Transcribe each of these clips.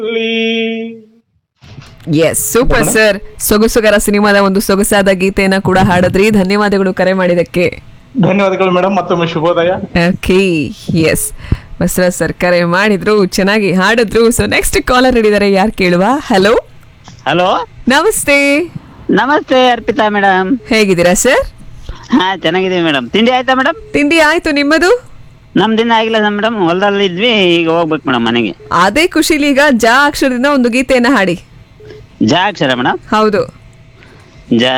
Yes super sir ಸೊಗಸುಗರ ಸಿನಿಮಾದ ಒಂದು ಸೊಗಸಾದ ಗೀತೆಯನ್ನ ಕೂಡ ಹಾಡಿದ್ರಿ ಧನ್ಯವಾದಗಳು ಕರೆ ಮಾಡಿದಕ್ಕೆ ಧನ್ಯವಾದಗಳು ಮೇಡಮ್ ಮತ್ತೊಮ್ಮೆ ಶುಭೋದಯ ಓಕೆ ಎಸ್ ಬಸವರಾಜ್ ಸರ್ ಕರೆ ಮಾಡಿದ್ರು ಚೆನ್ನಾಗಿ ಹಾಡಿದ್ರು ಸೊ ನೆಕ್ಸ್ಟ್ ಕಾಲರ್ ಹಿಡಿದಾರೆ ಯಾರು ಕೇಳುವ ಹಲೋ ಹಲೋ ನಮಸ್ತೆ ನಮಸ್ತೆ ಅರ್ಪಿತಾ ಮೇಡಮ್ ಹೇಗಿದ್ದೀರಾ ಸರ್ ಹಾ ಚೆನ್ನಾಗಿದ್ದೀವಿ ಮೇಡಮ್ ತಿಂಡಿ ಆಯ್ತಾ ಮೇಡಮ್ ತಿಂಡಿ ಆಯ್ತು ನಿಮ್ಮದು ನಮ್ ದಿನ ಆಗಿಲ್ಲ ಮೇಡಮ್ ಹೊಲದಲ್ಲಿ ಇದ್ವಿ ಈಗ ಹೋಗ್ಬೇಕು ಮೇಡಮ್ ಮನೆಗೆ ಅದೇ ಖುಷಿಲಿ ಈಗ ಜಾ ಅಕ್ಷರದಿಂದ ಒಂದು ಗೀತೆಯನ್ನ ಹಾಡಿ ಜಾ ಅಕ್ಷರ ಮೇಡಮ್ ಹೌದು ಜಾ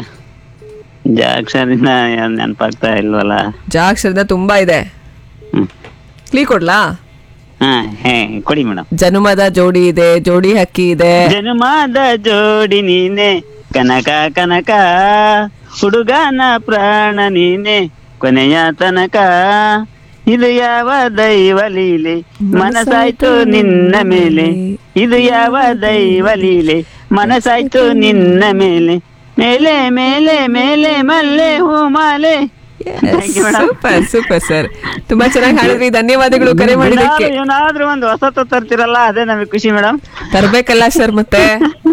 ಜಾ ಅಕ್ಷರದಿಂದ ಏನ್ ನೆನಪಾಗ್ತಾ ಇಲ್ವಲ್ಲ ಜಾ ಅಕ್ಷರದಿಂದ ತುಂಬಾ ಇದೆ ಹ್ಮ್ ಕ್ಲೀ ಕೊಡ್ಲಾ ಹಾ ಹೇ ಕೊಡಿ ಮೇಡಮ್ ಜನುಮದ ಜೋಡಿ ಇದೆ ಜೋಡಿ ಹಕ್ಕಿ ಇದೆ ಜನ್ಮದ ಜೋಡಿ ನೀನೆ ಕನಕ ಕನಕ ಹುಡುಗನ ಪ್ರಾಣ ನೀನೆ ಕೊನೆಯ ತನಕ ಇದು ಯಾವ ದೈವ ಲೀಲೆ ಮನಸಾಯ್ತು ನಿನ್ನ ಮೇಲೆ ಇದು ಯಾವ ದೈವ ಲೀಲೆ ಮನಸಾಯ್ತು ನಿನ್ನ ಮೇಲೆ ಮೇಲೆ ಮೇಲೆ ಮೇಲೆ ಮಲ್ಲೆ ಹೂ ಮಾಲೆ Thank you, madam. Super super sir ತುಂಬಾ ಚೆನ್ನಾಗಿ ಹಾಡಿದ್ರಿ ಧನ್ಯವಾದಗಳು ಕರೆ ಮಾಡಿದಕ್ಕೆ ಏನಾದ್ರು- ಏನಾದ್ರೂ ಒಂದು ಹೊಸತು ತರ್ತಿರಲ್ಲ ಅದೇ ನಮಗೆ ಖುಷಿ ಮೇಡಮ್ ತರ್ಬೇಕಲ್ಲ ಸರ್ ಮತ್ತೆ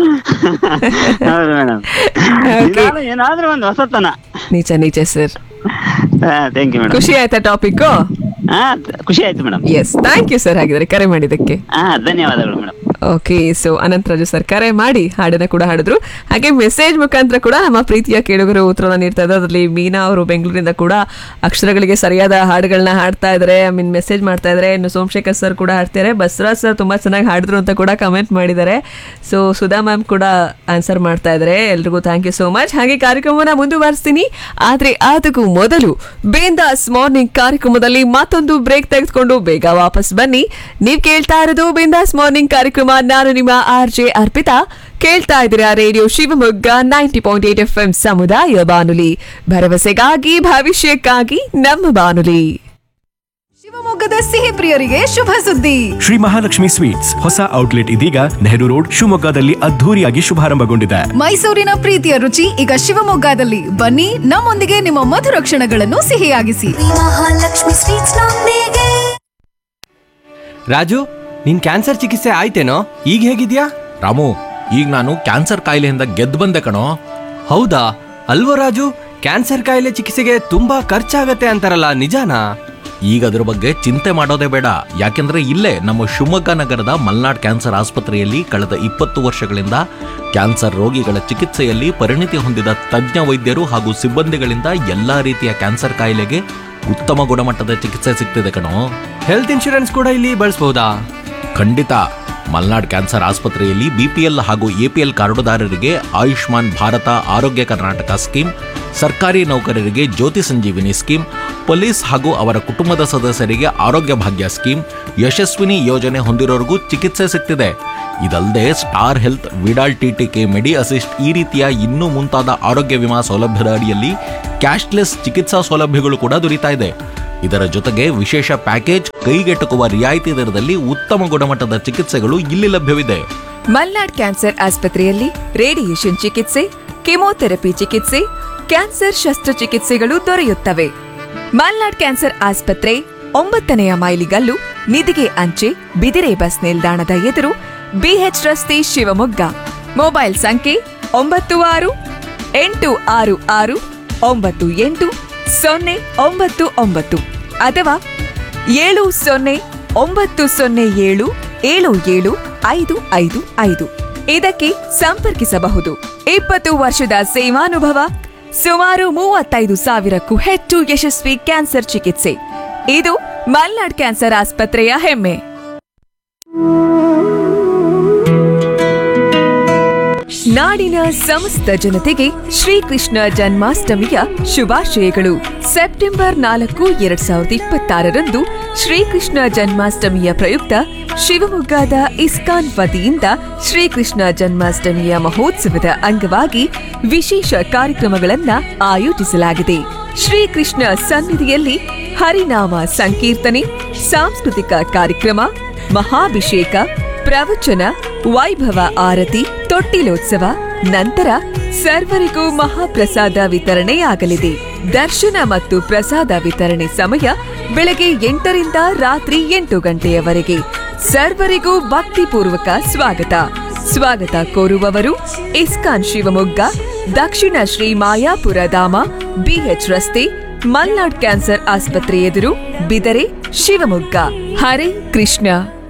ಹೌದು ಮೇಡಮ್ Okay. ಏನಾದ್ರೂ ಒಂದು ಹೊಸತನ ನಿಜ ನಿಜ ಸರ್ ಥ್ಯಾಂಕ್ ಯು ಮೇಡಮ್ ಖುಷಿ ಆಯ್ತಾ ಟಾಪಿಕ್ ಹಾ ಖುಷಿ ಆಯ್ತು madam yes thank you sir ಹಾಗಿದ್ರೆ ಕರೆ ಮಾಡಿದ್ದಕ್ಕೆ ಹಾ ಧನ್ಯವಾದಗಳು madam okay so Anantharaju sir ಕರೆ ಮಾಡಿ ಹಾಡನ್ನ ಕೂಡ ಹಾಡಿದ್ರು ಹಾಗೆ ಮೆಸೇಜ್ ಮುಖಾಂತರ ಕೂಡ ನಮ್ಮ ಪ್ರೀತಿಯ ಕೇಳುಗರು ಉತ್ತರನ ನೀಡ್ತಾ ಇದ್ದಾರೆ ಅದರಲ್ಲಿ ಮೀನಾ ಅವರು ಬೆಂಗಳೂರಿನಿಂದ ಕೂಡ ಅಕ್ಷರಗಳಿಗೆ ಸರಿಯಾದ ಹಾಡುಗಳನ್ನ ಹಾಡ್ತಾ ಇದ್ದಾರೆ ಐ ಮೀನ್ ಮೆಸೇಜ್ ಮಾಡ್ತಾ ಇದ್ದಾರೆ ಇನ್ನು ಸೋಮಶೇಖರ್ ಸರ್ ಕೂಡ ಹಾಡ್ತಾರೆ ಬಸವರಾಜ್ ಸರ್ ತುಂಬಾ ಚೆನ್ನಾಗಿ ಹಾಡಿದ್ರು ಅಂತ ಕೂಡ ಕಮೆಂಟ್ ಮಾಡಿದ್ದಾರೆ ಸೊ ಸುಧಾ ಮ್ಯಾಮ್ ಕೂಡ ಆನ್ಸರ್ ಮಾಡ್ತಾ ಇದ್ದಾರೆ ಎಲ್ರಿಗೂ ಥ್ಯಾಂಕ್ ಯು ಸೋ ಮಚ್ ಹಾಗೆ ಕಾರ್ಯಕ್ರಮವನ್ನ ಮುಂದುವರಿಸ್ತೀನಿ ಆದ್ರೆ ಅದಕ್ಕೂ ಮೊದಲು ಬೇಂದಾಸ್ ಮಾರ್ನಿಂಗ್ ಕಾರ್ಯಕ್ರಮದಲ್ಲಿ ಮತ್ತೊಂದು ಬ್ರೇಕ್ ತೆಗೆದುಕೊಂಡು ಬೇಗ ವಾಪಸ್ ಬನ್ನಿ ನೀವ್ ಕೇಳ್ತಾ ಇರೋದು ಬಿಂದಾಸ್ ಮಾರ್ನಿಂಗ್ ಕಾರ್ಯಕ್ರಮ ನಾನು ನಿಮ್ಮ ಆರ್ ಜೆ ಅರ್ಪಿತಾ ಕೇಳ್ತಾ ಇದ್ದೀರಾ radio Shivamogga ninety point eight F M ಸಮುದಾಯ ಬಾನುಲಿ ಭರವಸೆಗಾಗಿ ಭವಿಷ್ಯಕ್ಕಾಗಿ ನಮ್ಮ ಬಾನುಲಿ ಶಿವಮೊಗ್ಗದ ಸಿಹಿ ಪ್ರಿಯರಿಗೆ ಶುಭ ಸುದ್ದಿ ಶ್ರೀ ಮಹಾಲಕ್ಷ್ಮಿ ಸ್ವೀಟ್ಸ್ ಹೊಸ ಔಟ್ಲೆಟ್ ಇದೀಗ ನೆಹರು ರೋಡ್ ಶಿವಮೊಗ್ಗದಲ್ಲಿ ಅದ್ಧೂರಿಯಾಗಿ ಶುಭಾರಂಭಗೊಂಡಿದೆ ಮೈಸೂರಿನ ಪ್ರೀತಿಯ ರುಚಿ ಈಗ ಶಿವಮೊಗ್ಗದಲ್ಲಿ ಬನ್ನಿ ನಮ್ಮೊಂದಿಗೆ ನಿಮ್ಮ ಮಧುರ ಕ್ಷಣಗಳನ್ನು ಸಿಹಿಯಾಗಿಸಿ ಮಹಾಲಕ್ಷ್ಮಿ ಸ್ವೀಟ್ಸ್ ನೊಂದಿಗೆ ರಾಜು ನಿನ್ ಕ್ಯಾನ್ಸರ್ ಚಿಕಿತ್ಸೆ ಆಯ್ತೇನೋ ಈಗ ಹೇಗಿದ್ಯಾ ರಾಮು ಈಗ ನಾನು ಕ್ಯಾನ್ಸರ್ ಕಾಯಿಲೆಯಿಂದ ಗೆದ್ದು ಬಂದೆ ಕಣೋ ಹೌದಾ ಅಲ್ವೋ ರಾಜು ಕ್ಯಾನ್ಸರ್ ಕಾಯಿಲೆ ಚಿಕಿತ್ಸೆಗೆ ತುಂಬಾ ಖರ್ಚಾಗತ್ತೆ ಅಂತಾರಲ್ಲ ನಿಜಾನಾ ಈಗ ಅದ್ರ ಬಗ್ಗೆ ಚಿಂತೆ ಮಾಡೋದೇ ಬೇಡ ಯಾಕೆಂದ್ರೆ ಇಲ್ಲೇ ನಮ್ಮ ಶಿವಮೊಗ್ಗ ನಗರದ ಮಲ್ನಾಡ್ ಕ್ಯಾನ್ಸರ್ ಆಸ್ಪತ್ರೆಯಲ್ಲಿ ಕಳೆದ ಇಪ್ಪತ್ತು ವರ್ಷಗಳಿಂದ ಕ್ಯಾನ್ಸರ್ ರೋಗಿಗಳ ಚಿಕಿತ್ಸೆಯಲ್ಲಿ ಪರಿಣಿತಿ ಹೊಂದಿದ ತಜ್ಞ ವೈದ್ಯರು ಹಾಗೂ ಸಿಬ್ಬಂದಿಗಳಿಂದ ಎಲ್ಲಾ ರೀತಿಯ ಕ್ಯಾನ್ಸರ್ ಕಾಯಿಲೆಗೆ ಉತ್ತಮ ಗುಣಮಟ್ಟದ ಚಿಕಿತ್ಸೆ ಸಿಗ್ತಿದೆ ಕಣೋ ಹೆಲ್ತ್ ಇನ್ಶೂರೆನ್ಸ್ ಕೂಡ ಇಲ್ಲಿ ಬಳಸಬಹುದಾ ಖಂಡಿತ ಮಲ್ನಾಡ್ ಕ್ಯಾನ್ಸರ್ ಆಸ್ಪತ್ರೆಯಲ್ಲಿ ಬಿಪಿಎಲ್ ಹಾಗೂ ಎಪಿಎಲ್ ಕಾರ್ಡುದಾರರಿಗೆ ಆಯುಷ್ಮಾನ್ ಭಾರತ ಆರೋಗ್ಯ ಕರ್ನಾಟಕ ಸ್ಕೀಮ್ ಸರ್ಕಾರಿ ನೌಕರರಿಗೆ ಜ್ಯೋತಿ ಸಂಜೀವಿನಿ ಸ್ಕೀಮ್ ಪೊಲೀಸ್ ಹಾಗೂ ಅವರ ಕುಟುಂಬದ ಸದಸ್ಯರಿಗೆ ಆರೋಗ್ಯ ಭಾಗ್ಯ ಸ್ಕೀಮ್ ಯಶಸ್ವಿನಿ ಯೋಜನೆ ಹೊಂದಿರೋರಿಗೂ ಚಿಕಿತ್ಸೆ ಸಿಗ್ತಿದೆ ಇದಲ್ಲದೆ star health Vidal TTK medi assist ಈ ರೀತಿಯ ಇನ್ನೂ ಮುಂತಾದ ಆರೋಗ್ಯ ವಿಮಾ ಸೌಲಭ್ಯದ ಅಡಿಯಲ್ಲಿ ಕ್ಯಾಶ್ಲೆಸ್ ಚಿಕಿತ್ಸಾ ಸೌಲಭ್ಯಗಳು ಕೂಡ ದೊರೀತಾ ಇದೆ ಇದರ ಜೊತೆಗೆ ವಿಶೇಷ ಪ್ಯಾಕೇಜ್ ಕೈಗೆಟುಕುವ ರಿಯಾಯಿತಿ ದರದಲ್ಲಿ ಉತ್ತಮ ಗುಣಮಟ್ಟದ ಚಿಕಿತ್ಸೆಗಳು ಇಲ್ಲಿ ಲಭ್ಯವಿದೆ ಮಲ್ನಾಡ್ ಕ್ಯಾನ್ಸರ್ ಆಸ್ಪತ್ರೆಯಲ್ಲಿ ರೇಡಿಯೇಷನ್ ಚಿಕಿತ್ಸೆ ಕೆಮೊಥೆರಪಿ ಚಿಕಿತ್ಸೆ ಕ್ಯಾನ್ಸರ್ ಶಸ್ತ್ರಚಿಕಿತ್ಸೆಗಳು ದೊರೆಯುತ್ತವೆ ಮಲ್ನಾಡ್ ಕ್ಯಾನ್ಸರ್ ಆಸ್ಪತ್ರೆ ಒಂಬತ್ತನೆಯ ಮೈಲಿಗಲ್ಲು ನಿಧಿಗೆ ಅಂಚೆ ಬಿದಿರೆ ಬಸ್ ನಿಲ್ದಾಣದ ಎದುರು ಬಿಎಚ್ ರಸ್ತೆ ಶಿವಮೊಗ್ಗ ಮೊಬೈಲ್ ಸಂಖ್ಯೆ ಒಂಬತ್ತು ಆರು ಎಂಟು ಆರು ಆರು ಒಂಬತ್ತು ಎಂಟು ಸೊನ್ನೆ ಒಂಬತ್ತು ಒಂಬತ್ತು ಅಥವಾ ಏಳು ಸೊನ್ನೆ ಒಂಬತ್ತು ಸೊನ್ನೆ ಏಳು ಏಳು ಏಳು ಐದು ಐದು ಐದು ಇದಕ್ಕೆ ಸಂಪರ್ಕಿಸಬಹುದು ಇಪ್ಪತ್ತು ವರ್ಷದ ಸೇವಾನುಭವ ಸುಮಾರು ಮೂವತ್ತೈದು ಸಾವಿರಕ್ಕೂ ಹೆಚ್ಚು ಯಶಸ್ವಿ ಕ್ಯಾನ್ಸರ್ ಚಿಕಿತ್ಸೆ ಇದು ಮಲ್ನಾಡ್ ಕ್ಯಾನ್ಸರ್ ಆಸ್ಪತ್ರೆಯ ಹೆಮ್ಮೆ ನಾಡಿನ ಸಮಸ್ತ ಜನತೆಗೆ ಶ್ರೀಕೃಷ್ಣ ಜನ್ಮಾಷ್ಟಮಿಯ ಶುಭಾಶಯಗಳು ಸೆಪ್ಟೆಂಬರ್ ನಾಲ್ಕು ಎರಡ್ ಸಾವಿರದ ಇಪ್ಪತ್ತಾರರಂದು ಶ್ರೀಕೃಷ್ಣ ಜನ್ಮಾಷ್ಟಮಿಯ ಪ್ರಯುಕ್ತ ಶಿವಮೊಗ್ಗದ ಇಸ್ಕಾನ್ ವತಿಯಿಂದ ಶ್ರೀಕೃಷ್ಣ ಜನ್ಮಾಷ್ಟಮಿಯ ಮಹೋತ್ಸವದ ಅಂಗವಾಗಿ ವಿಶೇಷ ಕಾರ್ಯಕ್ರಮಗಳನ್ನ ಆಯೋಜಿಸಲಾಗಿದೆ ಶ್ರೀಕೃಷ್ಣ ಸನ್ನಿಧಿಯಲ್ಲಿ ಹರಿನಾಮ ಸಂಕೀರ್ತನೆ ಸಾಂಸ್ಕೃತಿಕ ಕಾರ್ಯಕ್ರಮ ಮಹಾಭಿಷೇಕ ಪ್ರವಚನ ವೈಭವ ಆರತಿ ತೊಟ್ಟಿಲೋತ್ಸವ ನಂತರ ಸರ್ವರಿಗೂ ಮಹಾಪ್ರಸಾದ ವಿತರಣೆಯಾಗಲಿದೆ ದರ್ಶನ ಮತ್ತು ಪ್ರಸಾದ ವಿತರಣೆ ಸಮಯ ಬೆಳಗ್ಗೆ ಎಂಟರಿಂದ ರಾತ್ರಿ ಎಂಟು ಗಂಟೆಯವರೆಗೆ ಸರ್ವರಿಗೂ ಭಕ್ತಿಪೂರ್ವಕ ಸ್ವಾಗತ ಸ್ವಾಗತ ಕೋರುವವರು ಇಸ್ಕಾನ್ ಶಿವಮೊಗ್ಗ ದಕ್ಷಿಣ ಶ್ರೀ ಮಾಯಾಪುರ ಧಾಮ ಬಿಎಚ್ ರಸ್ತೆ ಮಲ್ನಾಡ್ ಕ್ಯಾನ್ಸರ್ ಆಸ್ಪತ್ರೆ ಎದುರು Bidare Shivamogga Hare Krishna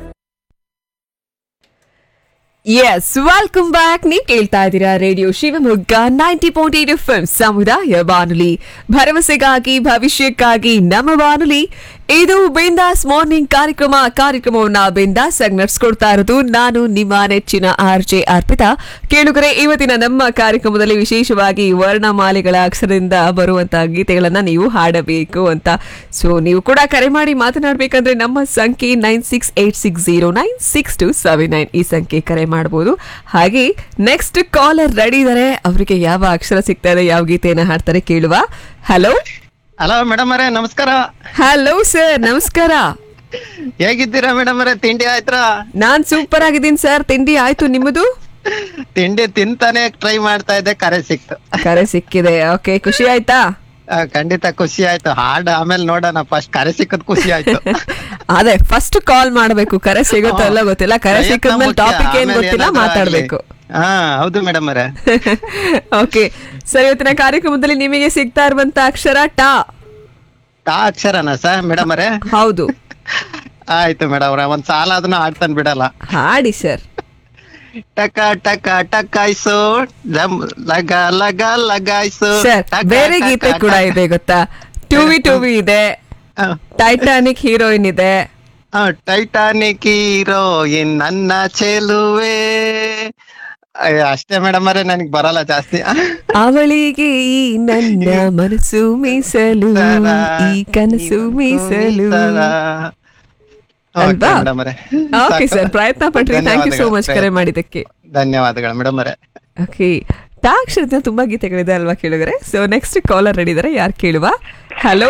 yes welcome back ನೀವು ಕೇಳ್ತಾ ಇದ್ದೀರಾ radio Shivamogga ninety point eight F ಸಮುದಾಯ ಬಾನುಲಿ ಭರವಸೆಗಾಗಿ ಭವಿಷ್ಯಕ್ಕಾಗಿ ನಮ್ಮ ಬಾನುಲಿ ಇದು ಬಿಂದಾಸ್ ಮಾರ್ನಿಂಗ್ ಕಾರ್ಯಕ್ರಮ ಕಾರ್ಯಕ್ರಮವನ್ನ ಬಿಂದಾಸ್ ಆಗಿ ನಡ್ಸ್ಕೊಡ್ತಾ ಇರೋದು ನಾನು ನಿಮ್ಮ ನೆಚ್ಚಿನ ಆರ್ ಜೆ ಅರ್ಪಿತಾ ಕೇಳುಗರೆ ಇವತ್ತಿನ ನಮ್ಮ ಕಾರ್ಯಕ್ರಮದಲ್ಲಿ ವಿಶೇಷವಾಗಿ ವರ್ಣಮಾಲೆಗಳ ಅಕ್ಷರದಿಂದ ಬರುವಂತಹ ಗೀತೆಗಳನ್ನ ನೀವು ಹಾಡಬೇಕು ಅಂತ ಸೊ ನೀವು ಕೂಡ ಕರೆ ಮಾಡಿ ಮಾತನಾಡಬೇಕಂದ್ರೆ ನಮ್ಮ ಸಂಖ್ಯೆ nine six eight six zero nine six two seven nine ಈ ಸಂಖ್ಯೆ ಕರೆ ಮಾಡಬಹುದು ಹಾಗೆ ನೆಕ್ಸ್ಟ್ ಕಾಲರ್ ರೆಡಿ ಇದಾರೆ ಅವರಿಗೆ ಯಾವ ಅಕ್ಷರ ಸಿಗ್ತಾ ಇದೆ ಯಾವ ಗೀತೆಯನ್ನ ಹಾಡ್ತಾರೆ ಕೇಳುವ ಹಲೋ ಹಲೋ ಮೇಡಮ್ ಅವರೇ ನಮಸ್ಕಾರ ಹಲೋ ಸರ್ ನಮಸ್ಕಾರ ಹೇಗಿದ್ದೀರಾ ಮೇಡಮ್ ಅವರೇ ತಿಂಡಿ ಆಯ್ತಾ ನಾನ್ ಸೂಪರ್ ಆಗಿದ್ದೀನಿ ಸರ್ ತಿಂಡಿ ಆಯ್ತು ನಿಮ್ಮದು ತಿಂಡಿ ತಿಂತಾನೆ ಟ್ರೈ ಮಾಡ್ತಾ ಇದ್ದೆ ಕರೆ ಸಿಕ್ತು ಕರೆ ಸಿಕ್ಕಿದೆ ಓಕೆ ಖುಷಿ ಆಯ್ತಾ ಆ, ಖಂಡಿತ ಖುಷಿ ಆಯ್ತು ಹಾಡು ಆಮೇಲೆ ನೋಡೋಣ ಫಸ್ಟ್ ಕರೆ ಸಿಕ್ಕದ್ ಖುಷಿ ಆಯ್ತು ಅದೇ ಫಸ್ಟ್ ಕಾಲ್ ಮಾಡಬೇಕು ಕರೆ ಸಿಗುತ್ತೋ ಎಲ್ಲ ಗೊತ್ತಿಲ್ಲ ಕರೆ ಪ್ರಯತ್ನ ಸಿಕ್ಕಿದ್ಮೇಲೆ ಮುಖ್ಯ, ಟಾಪಿಕ್ ಏನ್ ಆಮೇಲೆ ಗೊತ್ತಿಲ್ಲ ಏನಾದ್ರೂ ಮಾತಾಡ್ಬೇಕು ಆಗ್ಲಿ. ಹಾ ಹೌದು ಮೇಡಮ್ ಅವರೇ ಓಕೆ ಸರ್ ಇವತ್ತಿನ ಕಾರ್ಯಕ್ರಮದಲ್ಲಿ ನಿಮಗೆ ಸಿಗ್ತಾ ಇರುವಂತ ಅಕ್ಷರ ಟಾ ತಾ ಅಕ್ಷರನ ಸರ್ ಮೇಡಮ್ ಅವರೇ ಹೌದು ಆಯ್ತು ಮೇಡಮ್ ಅವ್ರೆ ಒಂದ್ ಸಾಲ ಅದನ್ನ ಆಡ್ತಾನೆ ಬಿಡಲ್ಲ ಹಾಡಿ ಸರ್ ಟಕ ಟಕ ಟಕಾಯ್ಸು ಜಮ್ ಲಗ ಲಗ ಲಗಾಯ್ಸು ಸರ್ ಟಕ ಬೇರೆ ಟಕ ಗೀತೆ ಕೂಡ ಟಕ. ಇದೆ ಗೊತ್ತಾ ಟೂವಿ ಟೂವಿ ಇದೆ ಆ, ಟೈಟಾನಿಕ್ ಹೀರೋಯಿನ್ ಇದೆ ಆ, ಟೈಟಾನಿಕ್ ಹೀರೋಯಿನ್ ನನ್ನ ಚೆಲುವೆ ಅಯ್ಯ, ಅಷ್ಟೇ ಮೇಡಮ್ ಅವರೇ ನನಗ್ ಬರಲ್ಲ ಜಾಸ್ತಿ ಅವಳಿಗೆ ಈ ನನ್ನ ಮನಸ್ಸು ಮೀಸಲು ಈ ಕನಸು ಮೀಸಲು ಅಲ್ವಾ ಮೇಡಮ್ ಅವರೇ ಓಕೆ ಸರ್ ಪ್ರಯತ್ನ ಪಟ್ರಿ ಥ್ಯಾಂಕ್ ಯು ಸೋ ಮಚ್ ಕರೆ ಮಾಡಿದ್ದಕ್ಕೆ ಧನ್ಯವಾದಗಳು ಮೇಡಮ್ ಅವರೇ ಓಕೆ ಟಾ ಅಕ್ಷರದಿಂದ ತುಂಬಾ ಗೀತೆಗಳಿದೆ ಅಲ್ವಾ ಕೇಳಿದ್ರೆ ಸೊ ನೆಕ್ಸ್ಟ್ ಕಾಲರ್ ರೆಡಿ ಇದಾರೆ ಯಾರು ಕೇಳುವ ಹಲೋ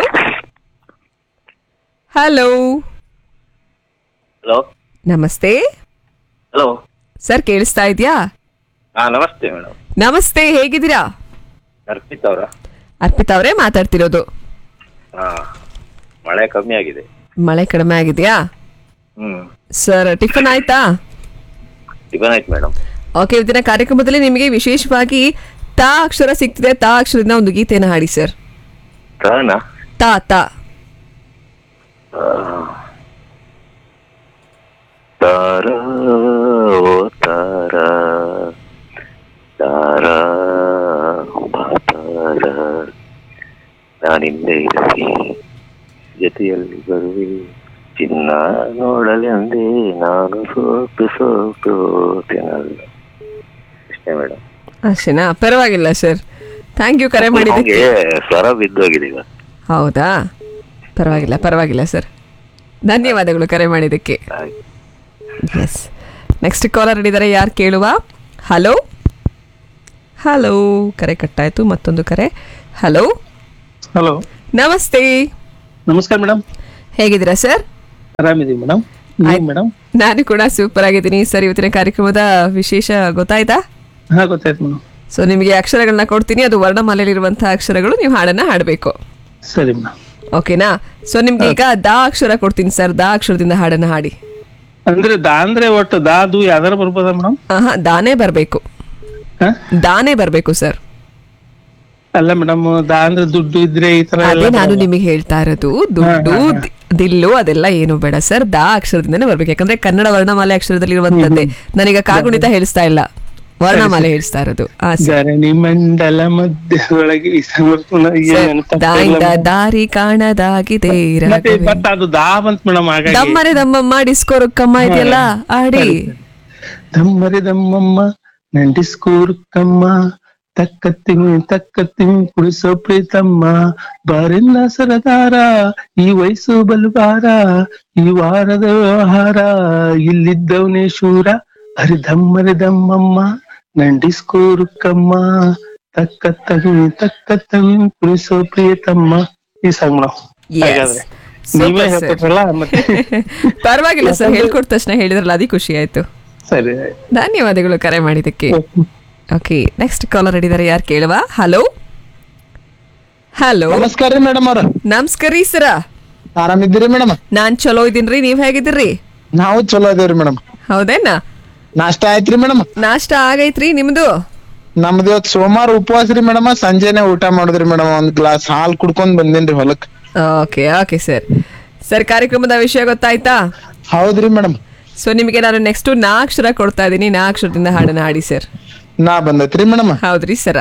ಹಲೋ ಹಲೋ ನಮಸ್ತೆ ಹಲೋ ಸರ್ ಕೇಳಿಸ್ತಾ ಇದೆಯಾ ಹಾ ನಮಸ್ತೆ ಮೇಡಮ್ ನಮಸ್ತೆ ಹೇಗಿದ್ದೀರಾ ಅರ್ಪಿತ್ ಅವರ ಅರ್ಪಿತಾ ಅವರೇ ಮಾತಾಡ್ತಿರೋದು ಹಾ ಮಳೆ ಕಮ್ಮಿ ಆಗಿದೆ ಮಳೆ ಕಡಿಮೆ ಆಗಿದೆಯಾ ಹ್ಮ್ ಸರ್ ಟಿಫನ್ ಆಯ್ತಾ ಟಿಫನ್ ಆಯ್ತು ಮೇಡಮ್ ಓಕೆ ಇವತ್ತಿನ ಕಾರ್ಯಕ್ರಮದಲ್ಲಿ ನಿಮಗೆ ವಿಶೇಷವಾಗಿ ತಾ ಅಕ್ಷರ ಸಿಗ್ತಿದೆ ತಾ ಅಕ್ಷರದಿಂದ ಒಂದು ಗೀತೆಯನ್ನು ಹಾಡಿ ಸರ್ ಕಾರಣ ತಾ ತಾ ತಾರ ಓ ತಾರ ತಾರ ಬಾ ತಾರ ನಾನಿಂದೆ ಇರಲಿ ಜೊತೆಯಲ್ಲಿ ಬರುವೆ ಚಿನ್ನ ನೋಡಲೆಂದೇ ನಾನು ಸೋತು ಸೋತು ತಿನ್ನಲ್ಲ ಅಷ್ಟೇ ಮೇಡಮ್ ಅಷ್ಟೇನಾ ಪರವಾಗಿಲ್ಲ ಸರ್ ಥ್ಯಾಂಕ್ ಯು ಕರೆ ಮಾಡಿದ್ದಕ್ಕೆ ಸ್ವರ ಬಿದ್ದೋಗಿದೆ ಈಗ ಹೌದಾ ಪರವಾಗಿಲ್ಲ ಪರವಾಗಿಲ್ಲ ಸರ್ ಧನ್ಯವಾದಗಳು ಕರೆ ಮಾಡಿದ್ದಕ್ಕೆ ಎಸ್ ನೆಕ್ಸ್ಟ್ ಕಾಲರ್ ಹಿಡಿದರೆ ಯಾರು ಕೇಳುವ ಹಲೋ ಹಲೋ ಕರೆ ಕಟ್ಟಾಯ್ತು ಮತ್ತೊಂದು ಕರೆ ಹಲೋ ಹಲೋ ನಮಸ್ತೆ ನಮಸ್ಕಾರ ಮೇಡಮ್ ಹೇಗಿದ್ದೀರಾ ಸರ್ ಆರಾಮಿದೀವಿ ಮೇಡಮ್ ಆಯ್ತ್- ಮೇಡಮ್ ನಾನು ಕೂಡ ಸೂಪರ್ ಆಗಿದ್ದೀನಿ ಸರ್ ಇವತ್ತಿನ ಕಾರ್ಯಕ್ರಮದ ವಿಶೇಷ ಗೊತ್ತಾಯ್ತಾ ಹಾ ಗೊತ್ತಾಯ್ತು ಮೇಡಮ್ ಸೊ ನಿಮಗೆ ಅಕ್ಷರಗಳನ್ನ ಕೊಡ್ತೀನಿ ಅದು ವರ್ಣಮಾಲೆಯಲ್ಲಿರುವಂತಹ ಅಕ್ಷರಗಳು ನೀವು ಹಾಡನ್ನ ಹಾಡಬೇಕು ಸರಿ ಮೇಡಮ್ ಓಕೆನಾ ಸೊ ನಿಮ್ಗೆ ಈಗ ದಾ ಅಕ್ಷರ ಕೊಡ್ತೀನಿ ಸರ್ ದಾ ಅಕ್ಷರದಿಂದ ಹಾಡನ್ನ ಹಾಡಿ ಅಂದ್ರೆ ದಾ ಅಂದ್ರೆ ಒಟ್ಟು ದಾದು ಯಾವ್ದಾರ ಬರ್ಬೋದಾ ಮೇಡಮ್ ಆಹಾ ದಾನೇ ಬರಬೇಕು ದಾನೇ ಬರಬೇಕು ಸರ್ ಅಲ್ಲ ಮೇಡಮ್ ದಾ ಅಂದ್ರೆ ದುಡ್ಡು ಇದ್ರೆ ಈ ತರ ಎಲ್ಲ ಅದೇ ನಾನು ಬರಲ್ಲ. ನಿಮಗೆ ಹೇಳ್ತಾ ಇರೋದು ದುಡ್ಡು ದಿ- ದಿಲ್ಲು ಅದೆಲ್ಲ ಏನು ಬೇಡ ಸರ್ ದಾ ಅಕ್ಷರದಿಂದನೇ ಬರ್ಬೇಕು ಯಾಕಂದ್ರೆ ಕನ್ನಡ ವರ್ಣಮಾಲೆ ಅಕ್ಷರದಲ್ಲಿ ಇರುವಂತದ್ದೇ ನನಗ ಕಾಗುಣಿತ ಹೇಳಿಸ್ತಾ ಇಲ್ಲ ವರ್ಣಮಾಲೆ ಹೇಳಿಸ್ತಾ ಇರೋದು ಆ ಸರ್. ಧರಣಿ ಮಂಡಲ ಮಧ್ಯದೊಳಗೆ ಈ ಸಮರ್ಪಣ ಏನ್ ಸರ್, ನೆನಪಾಗ್ತಾ ದಾಯಿಂದ ಇಲ್ಲ madam. ದಾರಿ ಕಾಣದಾಗಿದೆ ಮತ್ತೆ ಬಟ್ ಅದು ದಾ ಬಂತ್ ಮೇಡಮ್ ಹಾಗಾಗಿ ದಮ್ಮರೆ ದಮ್ಮಮ್ಮ ಡಿಸ್ಕೋ ರೊಕ್ಕಮ್ಮ ಇದೆಯಲ್ಲ ಆಡಿ ದಮ್ಮರೆ ದಮ್ಮಮ್ಮ ನಂಡಿಸ್ಕೋರ್ಕಮ್ಮ ತಕ್ಕತ್ತಿಮಿ ತಕ್ಕತ್ತಿಮಿ ಕುಡಿಸೋ ಪ್ರೀತಮ್ಮ ಬಾರಿಲ್ಲ ಸರದಾರ ಈ ವಯಸ್ಸು ಬಲುಬಾರ ಈ ವಾರದ ವ್ಯವಹಾರ ಇಲ್ಲಿದ್ದವನೇ ಶೂರ ಅರೆ ದಮ್ಮರೆ ದಮ್ಮಮ್ಮ ನಂಡಿಸ್ಕೋರ್ಕಮ್ಮ ತಕ್ಕತ್ತಮಿ ತಕ್ಕತ್ತಮಿ ಕುಡಿಸೋ ಪ್ರೀತಮ್ಮ ಈ ಸಾಂಗ್ ನಾವು ಹಾಗಾದ್ರೆ ನೀವೇ Super, sir. ಹೇಳ್ಕೊಟ್ರಲ್ಲ ಮತ್ತೆ ಪರವಾಗಿಲ್ಲ ಸರ್ ಹೇಳ್ಕೊಟ್ಟ ತಕ್ಷಣ ಹೇಳಿದ್ರಲ್ಲ ಅದೇ ಖುಷಿ ಆಯ್ತು ಸರಿ ಧನ್ಯವಾದಗಳು ಕರೆ ಮಾಡಿದ್ದಕ್ಕೆ ಓಕೆ ನೆಕ್ಸ್ಟ್ ಕಾಲರ್ ಹಿಡಿದಾರೆ ಯಾರು ಕೇಳುವ ಹಲೋ ಹಲೋ ನಮಸ್ಕಾರ ರೀ ಮೇಡಮ್ ಅವ್ರ ನಮಸ್ಕಾರ ರೀ ಸರ ಆರಾಮಿದ್ದೀರಿ ಮೇಡಮ್ ನಾನ್ ಚಲೋ ಇದೀನ್ರಿ ನೀವ್ ಹೇಗಿದ್ದೀರಿ ನಾವು ಚಲೋ ಅದೇವ್ರಿ ಮೇಡಮ್ ಹೌದೇನಾ ನಾಷ್ಟ ಆಯ್ತ್ರಿ ಮೇಡಮ್ ನಾಷ್ಟ ಆಗೈತ್ರಿ ನಿಮ್ದು ನಮ್ದು ಇವತ್ ಸೋಮವಾರ ಉಪವಾಸ ರೀ ಮೇಡಮ್ ಸಂಜೆನೆ ಊಟ ಮಾಡುದ್ರಿ ಮೇಡಮ್ ಒಂದ್ ಗ್ಲಾಸ್ ಹಾಲ್ ಕುಡ್ಕೊಂಡ್ ಬಂದೇನ್ರಿ ಹೊಲಕ್ ಓಕೆ ಓಕೆ ಸರ್ ಸರ್ ಕಾರ್ಯಕ್ರಮದ ವಿಷಯ ಗೊತ್ತಾಯ್ತಾ ಹೌದ್ರಿ ಮೇಡಮ್ ಸೊ ನಿಮಗೆ ನಾನು ನೆಕ್ಸ್ಟ್ ನಾಕ್ಷರ ಕೊಡ್ತಾ ಇದ್ದೀನಿ ನಾಕ್ಷರದಿಂದ ಹಾಡನ್ನ ಹಾಡಿ ಸರ್ ನಾ ಬಂದೈತ್ರಿ ಮೇಡಮ್ ಹೌದ್ರಿ ಸರ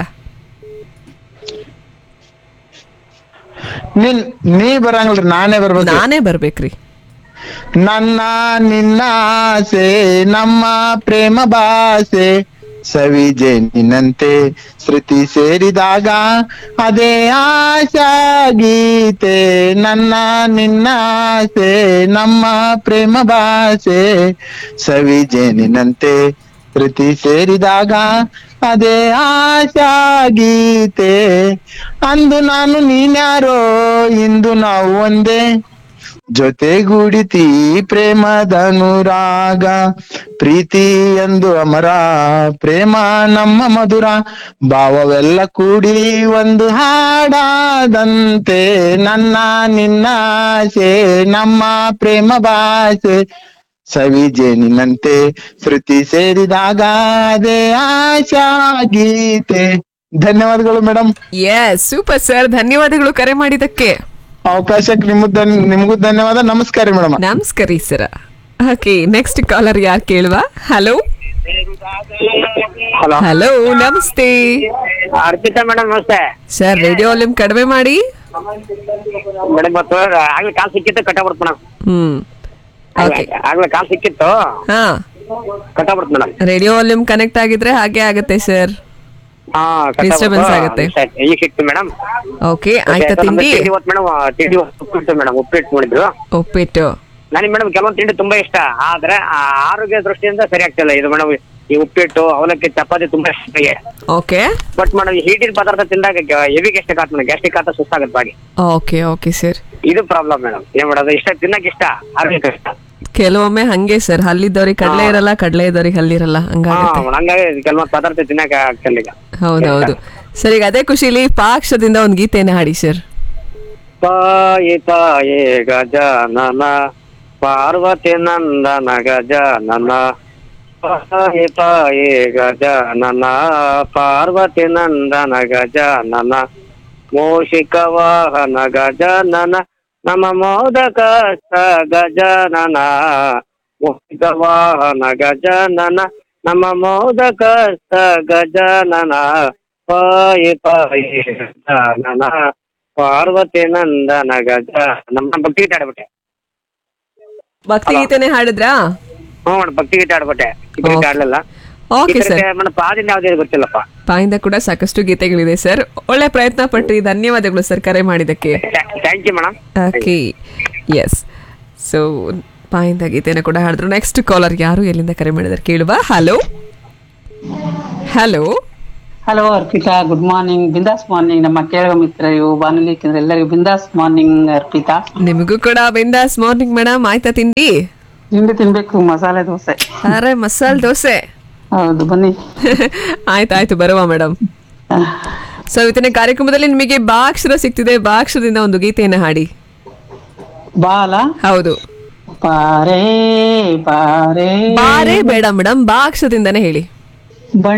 ನಿನ್ ನೀ ಬರಂಗಿಲ್ರಿ ನಾನೇ ಬರ್ಬೇಕು ನಾನೇ ಬರ್ಬೇಕ್ರಿ ನನ್ನ ನಿನ್ನ ಆಸೆ ನಮ್ಮ ಪ್ರೇಮ ಭಾಷೆ ಸವಿಜೆ ನಿನ್ನಂತೆ ಶ್ರುತಿ ಸೇರಿದಾಗ ಅದೇ ಆಶಾ ಗೀತೆ ನನ್ನ ನಿನ್ನ ಆಸೆ ನಮ್ಮ ಪ್ರೇಮ ಭಾಷೆ ಸವಿಜೆ ನಿನ್ನಂತೆ ಶ್ರುತಿ ಸೇರಿದಾಗ ಅದೇ ಆಶಾ ಗೀತೆ ಅಂದು ನಾನು ನೀನ್ಯಾರೋ ಇಂದು ನಾವು ಒಂದೇ ಜೊತೆಗೂಡಿತಿ ಪ್ರೇಮದ ಅನುರಾಗ ಪ್ರೀತಿ ಎಂದು ಅಮರ ಪ್ರೇಮ ನಮ್ಮ ಮಧುರ ಭಾವವೆಲ್ಲ ಕೂಡಿ ಒಂದು ಹಾಡಾದಂತೆ ನನ್ನ ನಿನ್ನ ಆಸೆ ನಮ್ಮ ಪ್ರೇಮ ಭಾಷೆ ಸವಿಜೆ ನಿನ್ನಂತೆ ಶ್ರುತಿ ಸೇರಿದಾಗ ಅದೇ ಆಶಾ ಗೀತೆ ಧನ್ಯವಾದಗಳು ಮೇಡಮ್ ಎಸ್ ಸೂಪರ್ ಸರ್ ಧನ್ಯವಾದಗಳು ಕರೆ ಮಾಡಿದ್ದಕ್ಕೆ ಅವಕಾಶಕ್ಕೆ ನಿಮ್ಗೂ ಧನ್- ನಿಮ್ಗೂ ಧನ್ಯವಾದ ನಮಸ್ಕಾರ ರೀ ಮೇಡಮ್ ನಮಸ್ಕಾರ ಸರ ಓಕೆ ನೆಕ್ಸ್ಟ್ ಕಾಲರ್ ಯಾರು ಕೇಳುವ ಹಲೋ ಹಲೋ ನಮಸ್ತೆ ಅರ್ಪಿತಾ ಮೇಡಮ್ ನಮಸ್ತೆ ಸರ್ ರೇಡಿಯೋ ವಾಲ್ಯೂಮ್ ಕಡಿಮೆ ಮಾಡಿ ಮೇಡಮ್ ಇವತ್ತು ಆಗ್ಲೇ ಕಾಲ್ ಸಿಕ್ಕಿತ್ತು ಕಟ್ಟ ಬರ್ತು ಮೇಡಮ್ ಹ್ಮ್ ಓಕೆ ಆಗ್ಲೇ ಕಾಲ್ ಸಿಕ್ಕಿತ್ತು ಹಾ ಕಟ್ಟ ಬರ್ತು ಮೇಡಮ್ ರೇಡಿಯೋ ವಾಲ್ಯೂಮ್ ಕನೆಕ್ಟ್ ಆಗಿದ್ರೆ ಹಾಗೆ ಆಗುತ್ತೆ ಸರ್ ಹಾ ಕಟ್ಟ Disturbance ಬರ್ತು. ಆಗುತ್ತೆ. ಈಗ ಸಿಕ್ತು ಮೇಡಮ್ ಓಕೆ ಆಯ್ತಾ ತಿಂಡಿ ಇವತ್ತು ಮೇಡಮ್ ತಿಂಡಿ ಇವತ್ತು ಉಪ್ಪಿಟ್ಟು ಮೇಡಮ್ ಉಪ್ಪಿಟ್ಟು ಮಾಡಿದ್ರು ಉಪ್ಪಿಟ್ಟು ನನಗೆ ಮೇಡಮ್ ಕೆಲವೊಂದು ತಿಂಡಿ ತುಂಬಾ ಇಷ್ಟ ಆದ್ರೆ ಆ ಆರೋಗ್ಯ ದೃಷ್ಟಿಯಿಂದ ಸರಿ ಆಗ್ತಿಲ್ಲ ಇದು ಮೇಡಮ್ ಈ ಉಪ್ಪಿಟ್ಟು ಅವಲಕ್ಕಿ ಚಪಾತಿ ತುಂಬಾ ಇಷ್ಟ ನನಗೆ ಓಕೆ ಬಟ್ ಮೇಡಮ್ ಈ ಹೀಟಿನ ಪದಾರ್ಥ ತಿಂದಾಗ ಹೆವಿ ಗ್ಯಾಸ್ಟಿಕ್ ಆತ್ ಮೇಡಮ್ ಗ್ಯಾಸ್ಟಿಕ್ ಆತ ಸುಸ್ತಾಗತ್ತೆ ಬಾಡಿ ಓಕೆ ಓಕೆ ಸರ್ ಇದು ಪ್ರಾಬ್ಲಮ್ ಮೇಡಮ್ ಏನ್ ಮಾಡೋದು ಇಷ್ಟ ತಿನ್ನಕ್ ಇಷ್ಟ ಆರೋಗ್ಯ ಇಷ್ಟ ಕೆಲವೊಮ್ಮೆ ಹಂಗೆ ಸರ್ ಹಲ್ಲಿದ್ದವ್ರಿಗೆ ಕಡಲೆ ಇರಲ್ಲ ಕಡಲೆ ಇದ್ದವ್ರಿಗೆ ಹಲ್ಲಿರಲ್ಲ ಹಾ ಹಂಗಾಗುತ್ತೆ ಹಂಗಾಗಿ ಕೆಲವೊಂದು ಪದಾರ್ಥ ತಿನ್ನಕ್ ಆಗ್ತಿಲ್ಲ ಈಗ ಹೌದೌದು ಸರ್ ಈಗ ಅದೇ ಖುಷಿಲಿ ಪಾಕ್ಷದಿಂದ ಒಂದು ಗೀತೆನ ಹಾಡಿ ಸರ್ ತಾಯಿ ತಾಯಿ ಗಜನನ ಪಾರ್ವತಿ ನಂದನ ಗಜನನ ತಾಯಿ ತಾಯಿ ಗಜನನ ಪಾರ್ವತಿ ನಂದನ ಗಜನನ ಮೂಷಿಕ ವಾಹನ ಗಜನನ ನಮ ಮೋದಕ ಗಜನನ ಮೂಷಿಕ ವಾಹನ ಗಜನನ ನಮ ಮೋದಕ ಗಜನನ ಪಾಯಿ ಪಾಯಿ ಗಜನನ ಪಾರ್ವತಿ ನಂದನ ಗಜ ನಮ್ಮ ಭಕ್ತಿ ಗೀತೆ ಆಡ್ಬಿಟ್ಟೆ ಭಕ್ತಿ ಗೀತೆನೆ ಹಾಡಿದ್ರಾ ಹ್ಞೂ ಮೇಡಮ್ ಭಕ್ತಿ ಗೀತೆ ಆಡ್ಬಿಟ್ಟೆ ಈ ಗೀತೆ ಆಡ್ಲಿಲ್ಲ ಓಕೆ ಈ ಸರ್ ಕಡೆ ಮೇಡಮ್ ಪಾದಿನ ಯಾವ್ದೇ ಗೊತ್ತಿಲ್ಲಪ್ಪ ಪಾಯಿಂದ ಕೂಡ ಸಾಕಷ್ಟು ಗೀತೆಗಳಿದೆ ಸರ್ ಒಳ್ಳೆ ಪ್ರಯತ್ನ ಪಟ್ರಿ ಧನ್ಯವಾದಗಳು ಸರ್ ಕರೆ ಮಾಡಿದ್ದಕ್ಕೆ thank you madam okay yes so ಪಾಯಿಂದ ಗೀತೆನ ಕೂಡ ಹಾಡಿದ್ರು ನೆಕ್ಸ್ಟ್ ಕಾಲರ್ ಯಾರು ಎಲ್ಲಿಂದ ಕರೆ ಮಾಡಿದಾರೆ ಕೇಳುವ hello hello hello Arpita good morning Bindaas morning ನಮ್ಮ ಕೇಳುವ ಮಿತ್ರರು ಬಾನುಲಿ ಕೇಂದ್ರ ಎಲ್ಲರಿಗೂ ಬಿಂದಾಸ್ ಮಾರ್ನಿಂಗ್ ಅರ್ಪಿತಾ ನಿಮಗೂ ಕೂಡ ಬಿಂದಾಸ್ ಮಾರ್ನಿಂಗ್ ಮೇಡಮ್ ಆಯ್ತಾ ತಿಂಡಿ ತಿಂಡಿ ತಿನ್ಬೇಕು ಮಸಾಲೆ ದೋಸೆ ಅರೆ ಮಸಾಲೆ ದೋಸೆ ಹೌದು ಬನ್ನಿ ಆಯ್ತಾಯ್ತು ಬರುವ ಮೇಡಮ್ ಸೊ ಇವತ್ತಿನ ಕಾರ್ಯಕ್ರಮದಲ್ಲಿ ನಿಮಗೆ ಬಾಕ್ಷರ ಸಿಗ್ತಿದೆ ಬಾಕ್ಷರದಿಂದ ಒಂದು ಗೀತೆಯನ್ನ ಹಾಡಿ ಬಾಲ ಹೌದು ಬಾರೇ ಬಾರೇ ಬಾರೇ ಬೇಡ ಮೇಡಮ್ ಬಾಕ್ಷರದಿಂದನೇ ಹೇಳಿ ಬಣ್ಣ